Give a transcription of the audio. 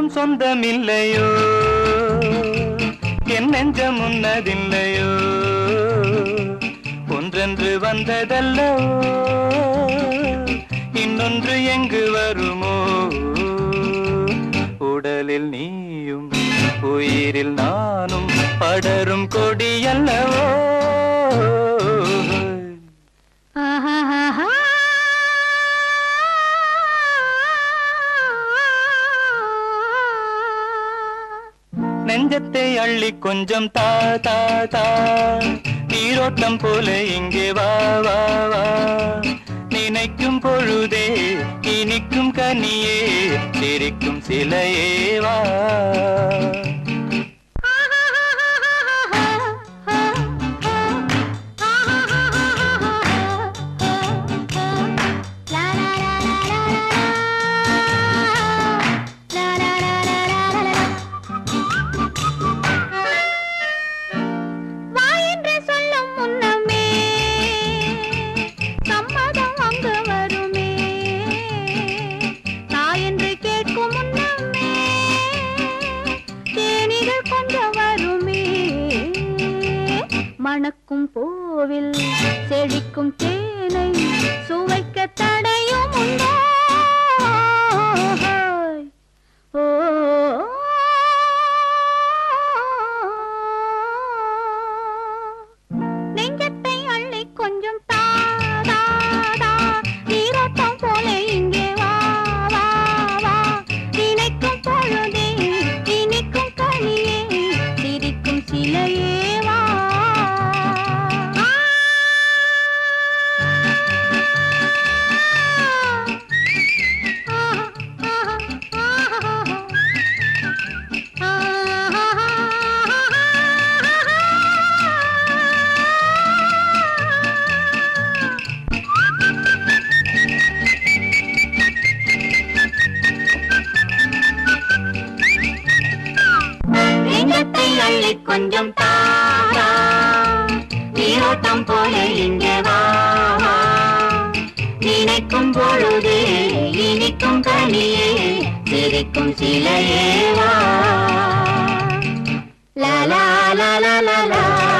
யாரும் சொந்தமில்லையோ என் நெஞ்சம் உன்னதில்லையோ ஒன்றென்று வந்ததல்லோ இன்னொன்று எங்கு வருமோ உடலில் நீயும் உயிரில் நானும் படரும் கொடியல்லவோ ஆஹாஹாஹா. நெஞ்சத்தை அள்ளி கொஞ்சம் தா தா தா நீரோட்டம் போல இங்கே வா வா வா நினைக்கும் பொழுதே இனிக்கும் கனியே சிரிக்கும் சிலையே வா வா என்று சொல்லும் முன்னமே சம்மதம் அங்கு வருமே நான் என்று கேட்கும் முன்னமே தேனிகள் கொஞ்சம் வருமே மணக்கும் பூவில் செழிக்கும் தேனை சுவைக்க தடையும் உண்டோ ஓ நெஞ்சத்தை அள்ளி கொஞ்சம் தா தா தா நீரோட்டம் போல இங்கே வா வா வா நினைக்கும் பொழுதே இனிக்கும் கனியே சிரிக்கும் சிலையே வா நெஞ்சத்தை அள்ளி கொஞ்சம் தாரா நீரோட்டம் போல இங்கே வா வா. நினைக்கும் பொழுதே இனிக்கும் கனியே சிரிக்கும் சிலையே வா லா லா லா லா லா லா